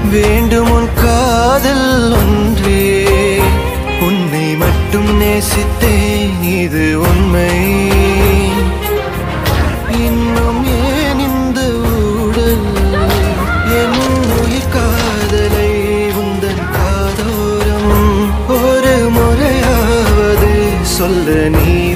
வேண்டும் உன் காதல் ஒன்றே உன்னை மட்டும் நேசித்தேன் இது உண்மை இன்னும் ஏன் இந்த ஊடல் என் உயிர் காதலை உந்தன் காதோரம் ஒரு முறையாவது சொல்ல நீ